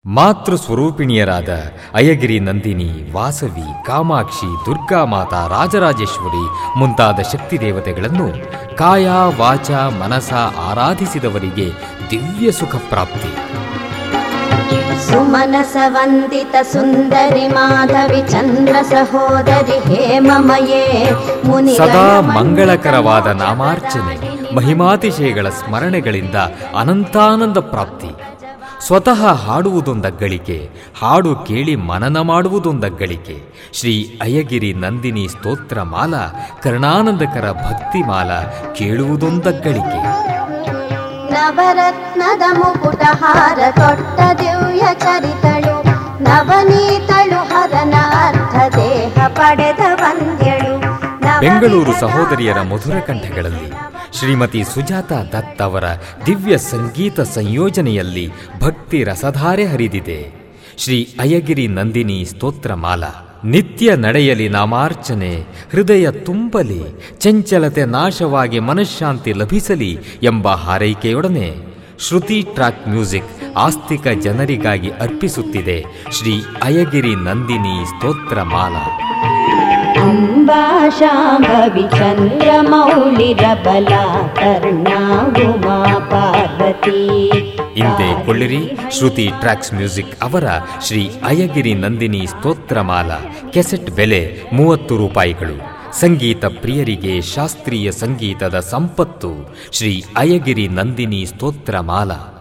ಮಾತೃ ಸ್ವರೂಪಿಣಿಯರಾದ ಅಯಗಿರಿ ನಂದಿನಿ ವಾಸವಿ ಕಾಮಾಕ್ಷಿ ದುರ್ಗಾಮಾತಾ ರಾಜರಾಜೇಶ್ವರಿ ಮುಂತಾದ ಶಕ್ತಿ ದೇವತೆಗಳನ್ನು ಕಾಯ ವಾಚ ಮನಸ ಆರಾಧಿಸಿದವರಿಗೆ ದಿವ್ಯ ಸುಖ ಪ್ರಾಪ್ತಿ ಸುಮನಸ ವಂದಿತ ಸುಂದರಿ ಮಾಧವಿ ಚಂದ್ರ ಸಹೋದರಿ ಹೇಮಮಯೇ ಮುನಿ ಸದಾ ಮಂಗಳಕರವಾದ ನಾಮಾರ್ಚನೆ ಮಹಿಮಾತಿಶಯಗಳ ಸ್ಮರಣೆಗಳಿಂದ ಅನಂತಾನಂದ ಪ್ರಾಪ್ತಿ ಸ್ವತಃ ಹಾಡುವುದೊಂದಗ್ಗಳಿಕೆ ಹಾಡು ಕೇಳಿ ಮನನ ಮಾಡುವುದೊಂದಗ್ಗಳಿಕೆ ಶ್ರೀ ಅಯ್ಯಗಿರಿ ನಂದಿನಿ ಸ್ತೋತ್ರ ಮಾಲ ಕರ್ಣಾನಂದಕರ ಭಕ್ತಿಮಾಲ ಕೇಳುವುದೊಂದಗ್ಗಳಿಕೆ ನವರತ್ನದ ಮುಕುಟಹಾರ ತೊಟ್ಟ ದಿವ್ಯ ಚರಿತಳು ನವನೀತಳು ಹರನ ಅರ್ಧ ದೇಹ ಪಡೆದ ವಂದ್ಯಳು ನವನೀತ ಬೆಂಗಳೂರು ಸಹೋದರಿಯರ ಮಧುರ ಕಂಠಗಳಲ್ಲಿ ಶ್ರೀಮತಿ ಸುಜಾತಾ ದತ್ ಅವರ ದಿವ್ಯ ಸಂಗೀತ ಸಂಯೋಜನೆಯಲ್ಲಿ ಭಕ್ತಿ ರಸಧಾರೆ ಹರಿದಿದೆ ಶ್ರೀ ಅಯ್ಯಗಿರಿ ನಂದಿನಿ ಸ್ತೋತ್ರಮಾಲ ನಿತ್ಯ ನಡೆಯಲಿ ನಾಮಾರ್ಚನೆ ಹೃದಯ ತುಂಬಲಿ ಚಂಚಲತೆ ನಾಶವಾಗಿ ಮನಃಶಾಂತಿ ಲಭಿಸಲಿ ಎಂಬ ಹಾರೈಕೆಯೊಡನೆ ಶ್ರುತಿ ಟ್ರ್ಯಾಕ್ ಮ್ಯೂಸಿಕ್ ಆಸ್ತಿಕ ಜನರಿಗಾಗಿ ಅರ್ಪಿಸುತ್ತಿದೆ ಶ್ರೀ ಅಯ್ಯಗಿರಿ ನಂದಿನಿ ಸ್ತೋತ್ರಮಾಲಾ ಅಂಬಾ ಶಾಂಭವಿ ಚಂದ್ರ ಮೌಳಿರಬಲ ಕರ್ಣಾ ಉಮಾ ಪಾರ್ವತಿ ಹಿಂದೆ ಕೊಳ್ಳಿರಿ ಶ್ರುತಿ ಟ್ರ್ಯಾಕ್ಸ್ ಮ್ಯೂಸಿಕ್ ಅವರ ಶ್ರೀ ಅಯ್ಯಗಿರಿ ನಂದಿನಿ ಸ್ತೋತ್ರಮಾಲ ಕೆಸೆಟ್ ಬೆಲೆ ಮೂವತ್ತು ರೂಪಾಯಿಗಳು ಸಂಗೀತ ಪ್ರಿಯರಿಗೆ ಶಾಸ್ತ್ರೀಯ ಸಂಗೀತದ ಸಂಪತ್ತು ಶ್ರೀ ಅಯ್ಯಗಿರಿ ನಂದಿನಿ ಸ್ತೋತ್ರಮಾಲಾ